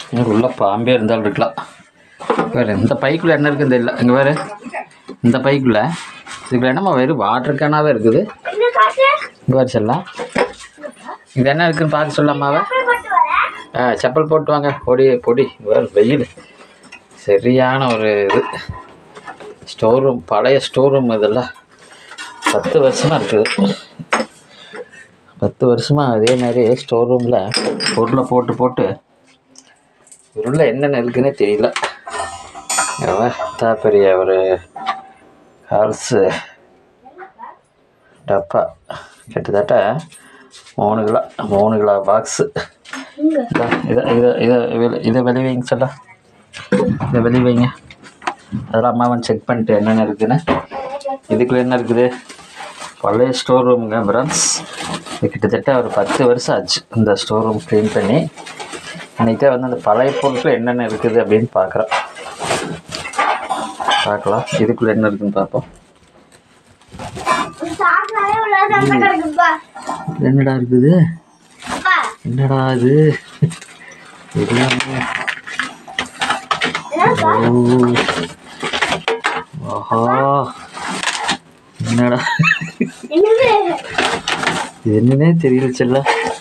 இங்க உள்ள பாம்பே இருந்தாலும் இருக்கலாம் வேறு இந்த பைக்குள்ளே என்ன இருக்குன்னு தெரியல இங்கே வேறு இந்த பைக்குள்ளே இதுக்குள்ள என்னம்மா வெறும் வாட்டர் கேனாகவே இருக்குது இங்க காட்டு இங்கே வேறு செல்லாம் இது என்ன இருக்குன்னு பார்த்து சொல்லாமாவா போய் போட்டு வரேன் ஆ செப்பல் போட்டு வாங்க பொடி பொடி வேறு வெயில் சரியான ஒரு இது ஸ்டோர் ரூம் பழைய ஸ்டோர் ரூம் இதெல்லாம் பத்து வருஷமாக இருக்குது பத்து வருஷமாக அதே மாதிரி ஸ்டோர் ரூமில் பொருளை போட்டு போட்டு உள்ள என்னென்ன இருக்குன்னே தெரியல எவ்வளோ பெரிய ஒரு ஹால்ஸு டப்பா கிட்டத்தட்ட மூணு கிலோ மூணு கிலோ பாக்ஸு இங்க இதை இதை இதை இதை வெளி- இதை வெளியே வைங்க சொல்ல இதை வெளியே வைங்க அதெல்லாம் அம்மாவன் செக் பண்ணிட்டு என்னென்ன இருக்குன்னு இதுக்குள்ள என்ன இருக்குது பழைய ஸ்டோர் ரூமுங்க ஃப்ரெண்ட்ஸ் இது கிட்டத்தட்ட ஒரு பத்து வருஷம் ஆச்சு இந்த ஸ்டோர் ரூம் க்ளீன் பண்ணி இன்னைக்கு வந்து அந்த பழைய பொருட்கள் என்னென்ன இருக்குது அப்படின்னு பார்க்குறோம் பார்க்கலாம் இதுக்குள்ளே என்ன இருக்குன்னு பார்ப்போம் சாப்பிடாதே உள்ள சண்டை கிடக்குப்பா என்னடா இருக்குது அப்பா என்னடா இது எல்லாமே என்னப்பா ஓ ஆஹா என்னடா என்னது இது என்னன்னே தெரியல செல்ல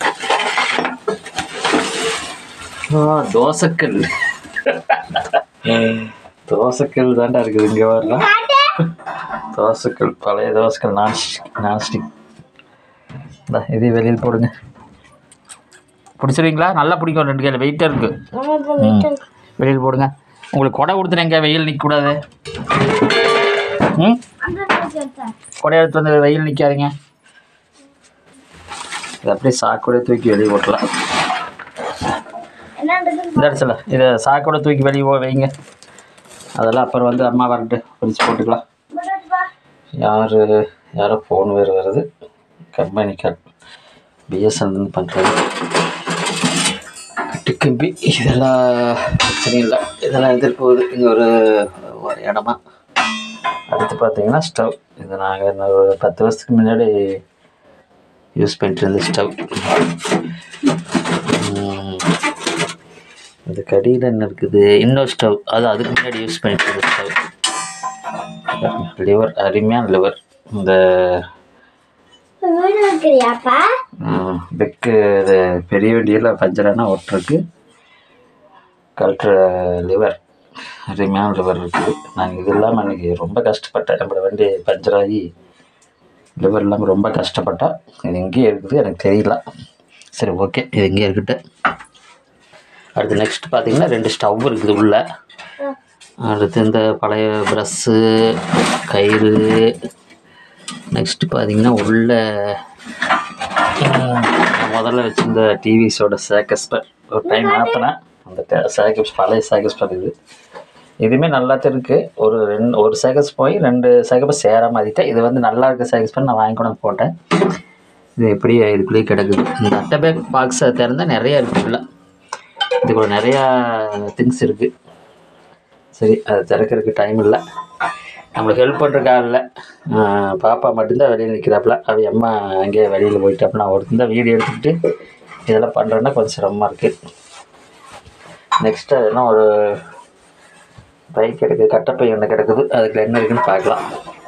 ஆ தோசைக்கல் தோசைக்கல் தாண்டா இருக்குது இங்கே வரலாம் காட்டு தோசைக்கல் பழைய தோசைக்கல் நான்ஸ்டிக் நான்ஸ்டிக் இந்தா இது வெளியில் போடுங்க பிடிச்சிருவீங்களா நல்லா பிடிக்கும் ரெண்டு கையில் வெயிட்டாக இருக்குது வெளியில் போடுங்க உங்களுக்கு கொடை கொடுத்துருங்க வெயில் நிற்கக்கூடாது ம் கொடை எடுத்து வந்து வெயில் நிற்காதீங்க இது அப்படியே சாக்கோட தூக்கி வெளியே போட்டலாம் என்ன இந்த இடத்துல இதை சாக்கோட தூக்கி வெளியே போ வைங்க அதெல்லாம் அப்புறம் வந்து அம்மா வரட்டு பிரித்து போட்டுக்கலாம் யார் யாரோ ஃபோன் வேறு வருது கம்பெனி கார்டு பிஎஸ்என்எல் பண்ணுறது கட்டுக்கம்பி இதெல்லாம் பிரச்சனை இல்லை இதெல்லாம் எதிர்ப்பு போகுது இங்கே ஒரு ஒரு இடமா அடுத்து பார்த்தீங்கன்னா ஸ்டவ் இது நாங்கள் ஒரு பத்து வருஷத்துக்கு முன்னாடி யூஸ் பண்ணிட்டு இருந்த ஸ்டவ் இந்த கடியில் என்ன இருக்குது இன்னொரு ஸ்டவ் அது அதுக்கு முன்னாடி யூஸ் பண்ணிட்டு இருந்த ஸ்டவ் லிவர் அருமையான லிவர் இந்த வீடு இருக்கிறியாப்பா ம், பெக்கு இது பெரிய வண்டியில் பஞ்சரானா ஒட்டுருக்கு கழட்டுற லிவர் அருமையான லிவர் இருக்குது நாங்கள் இது இல்லாமல் அன்றைக்கி ரொம்ப கஷ்டப்பட்டேன் நம்மளோட வண்டி பஞ்சராகி லிவர் இல்லாமல் ரொம்ப கஷ்டப்பட்டேன் இது எங்கேயே இருக்குது எனக்கு தெரியல சரி ஓகே இது எங்கேயே இருக்கட்டும் அடுத்து நெக்ஸ்ட் பார்த்தீங்கன்னா ரெண்டு ஸ்டவ் இருக்குது உள்ளே அடுத்து இந்த பழைய ப்ரஷ்ஷு கயிறு நெக்ஸ்ட் பார்த்தீங்கன்னா உள்ள ம், முதல்ல வச்சிருந்த டிவிஸோட சேக்கஸ்பர் ஒரு டைம் மாற்றினேன் அந்த சேக்கஸ் பழைய சேக்கஸ்பர் இது இதுவுமே நல்லா தான் இருக்குது ஒரு ரெண்டு ஒரு சேகஸ் போய் ரெண்டு சேகஸ் சேர மாற்றிட்டேன் இது வந்து நல்லா இருக்க சேகஸ்பர் நான் வாங்கி கொண்டு வந்து போட்டேன் இது எப்படி இதுக்குள்ளேயே கிடக்குது இந்த அட்டை பேக் பாக்ஸை திறந்தால் நிறையா இருக்குது இல்லை இதுக்குள்ள நிறையா திங்ஸ் இருக்குது சரி அது திறக்கிறதுக்கு டைம் இல்லை நம்மளுக்கு ஹெல்ப் பண்ணுறக்கு ஆள் இல்லை ஆஹ் பாப்பா மட்டும்தான் வெளியில் நிற்கிறாப்புல அவ அம்மா அங்கேயே வெளியில் போயிட்டாப்புல நான் ஒருத்தன் தான் வீடியோ எடுத்துக்கிட்டு இதெல்லாம் பண்ணுறேன்னா கொஞ்சம் சிரமமாக இருக்குது நெக்ஸ்ட்டு என்ன ஒரு பைக் கிடக்குது கட்டப்பை ஒன்று கிடக்குது அதுக்குள்ள என்ன இருக்குன்னு பார்க்கலாம்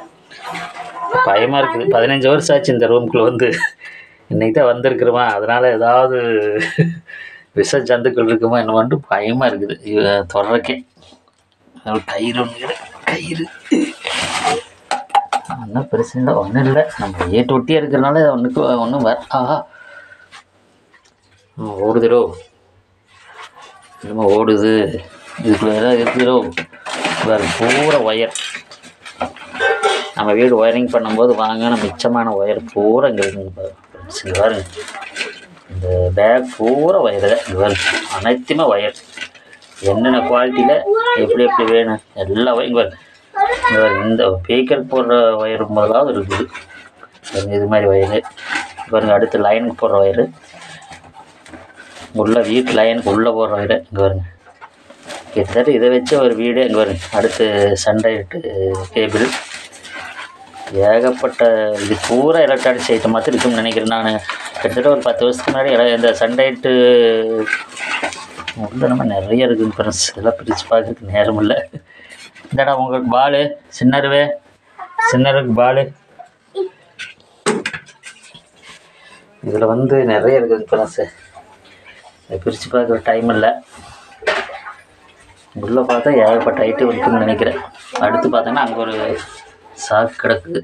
பயமாக இருக்குது பதினஞ்சு வருஷம் ஆச்சு இந்த ரூமுக்குள்ளே வந்து இன்னைக்கு தான் வந்திருக்கிறோமா அதனால் ஏதாவது விஷ ஜந்துக்கள் இருக்குமா என்னமான்ட்டு பயமாக இருக்குது இவ தொடர்றக்கே ஒரு கயிறு ஒன்று கிடக்கு. கயிறு ஒன்றும் பிரச்சனை இல்லை ஒன்றும் இல்லை நம்ம ஏட்டு ஒட்டியே இருக்கிறனால ஒன்றுக்கு ஒன்றும் வர ஆஹா ஆ, ஓடுதுரோ என்னமோ ஓடுது இதுக்குள்ள ஏதாவது இருக்குதோ வேறு பூரா ஒயர் நம்ம வீடு ஒயரிங் பண்ணும்போது வாங்கின மிச்சமான ஒயர் பூரா இங்கே இருக்குங்க பாரு. இங்க பாருங்க இந்த பேக் பூரா ஒயர் தான் இங்கே பாருங்க அனைத்துமே ஒயர் என்னென்ன குவாலிட்டியில் எப்படி எப்படி வேணும் எல்லா ஒயர் இங்கே பாருங்க இங்க பாருங்க, இந்த ஸ்பீக்கர் போடுற ஒயர் முதலாவது இருக்குது பாருங்க, இது மாதிரி ஒயரு பாருங்க அடுத்து லைனுக்கு போடுற ஒயரு உள்ள வீட்டு லைனுக்கு உள்ளே போடுற ஒயரு இங்கே பாருங்க கிட்டத்தட்ட இதை வச்சு ஒரு வீடு இங்கே பாருங்க அடுத்து சன்லைட்டு கேபிள் ஏகப்பட்ட இது பூரா எலக்ட்ரானிக்ஸ் ஐட்டம் மாதிரி இருக்கும்னு நினைக்கிறேன் நான் கிட்டத்தட்ட ஒரு பத்து வருஷத்துக்கு முன்னாடி எல- இந்த சன்லைட்டு உள்ள நம்ம நிறைய இருக்குது ஃப்ரெண்ட்ஸ் இதெல்லாம் பிரித்து பார்க்கறதுக்கு நேரம் இல்லை இந்தடா உங்களுக்கு பாலு சின்னருவே சின்னருக்கு பாலு இதில் வந்து நிறைய இருக்குது ஃப்ரெண்ட்ஸு இதை பிரித்து பார்க்குற டைம் இல்லை உள்ளே பார்த்தா ஏகப்பட்ட ஐட்டம் இருக்குன்னு நினைக்கிறேன் அடுத்து பார்த்தோன்னா அங்கே ஒரு சாக்கு கிடக்குது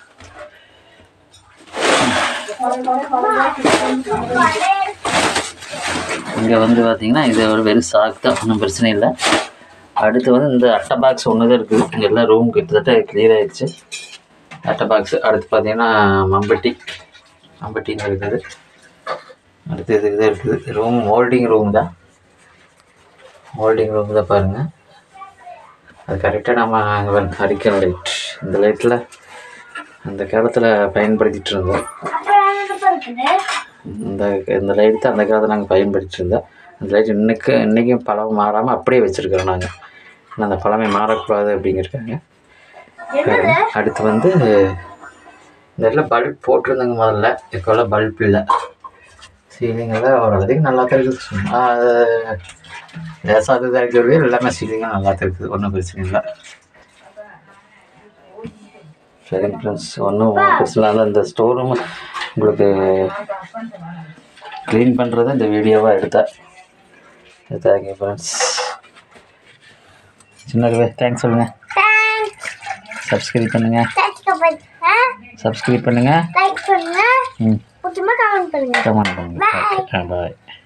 இங்கே வந்து பார்த்தீங்கன்னா இது ஒரு வெறும் சாக்கு தான் ஒன்றும் பிரச்சனை இல்லை அடுத்து வந்து இந்த அட்டை பாக்ஸ் ஒன்று தான் இருக்குது இங்கே எல்லாம் ரூம் கிட்டத்தட்ட கிளியர் ஆயிடுச்சு அட்டை பாக்ஸ் அடுத்து பார்த்தீங்கன்னா மம்பட்டி மம்பட்டின்னு இருக்குது அடுத்து இது இது இருக்குது ரூம் ஹோல்டிங் ரூம் தான் ஹோல்டிங் ரூம் தான் பாருங்கள் அது கரெக்டாக நம்ம அங்கே வந்து அடிக்கிற லைட் இந்த லைட்டில் அந்த காலத்தில் பயன்படுத்திட்டு இருந்தோம் அப்புறம் என்னப்பா இருக்குது இந்த இந்த லைட் தான் அந்த காலத்தில் நாங்கள் பயன்படுத்திட்டு இருந்தோம் அந்த லைட் இன்னைக்கு இன்றைக்கும் பழம் மாறாமல் அப்படியே வச்சுருக்கிறோம் நாங்கள் ஆனால் அந்த பழமை மாறக்கூடாது அப்படிங்கிறக்காங்க என்னது அடுத்து வந்து இந்த இடத்துல பல்ப் போட்டிருந்தாங்க முதல்ல இப்போல்லாம் பல்ப் இல்லை சீலிங்கெல்லாம் ஓரளவுக்கு நல்லா தான் இருக்குது சும்மா அது லேசாக தான் இருக்கிறது எல்லாமே சீலிங்கும் நல்லா தான் இருக்குது ஒன்றும் பிரச்சனை இல்லை சரிங்க ஃப்ரெண்ட்ஸ் ஒன்றும் பிரச்சனை இல்லை இந்த ஸ்டோர் ரூம் உங்களுக்கு க்ளீன் பண்ணுறது இந்த வீடியோவாக எடுத்தேன் தேங்க்யூ ஃப்ரெண்ட்ஸ் சின்னதுவே தேங்க்ஸ் சொல்லுங்கள் தேங்க்ஸ் சப்ஸ்கிரைப் பண்ணுங்கள் தேங்க்ஸ் பண்ணுங்க சப்ஸ்கிரைப் பண்ணுங்கள் லைக் பண்ணுங்க ம் முக்கியமாக கமெண்ட் பண்ணுங்க கமெண்ட் பண்ணுங்கள் Bye. Okay bye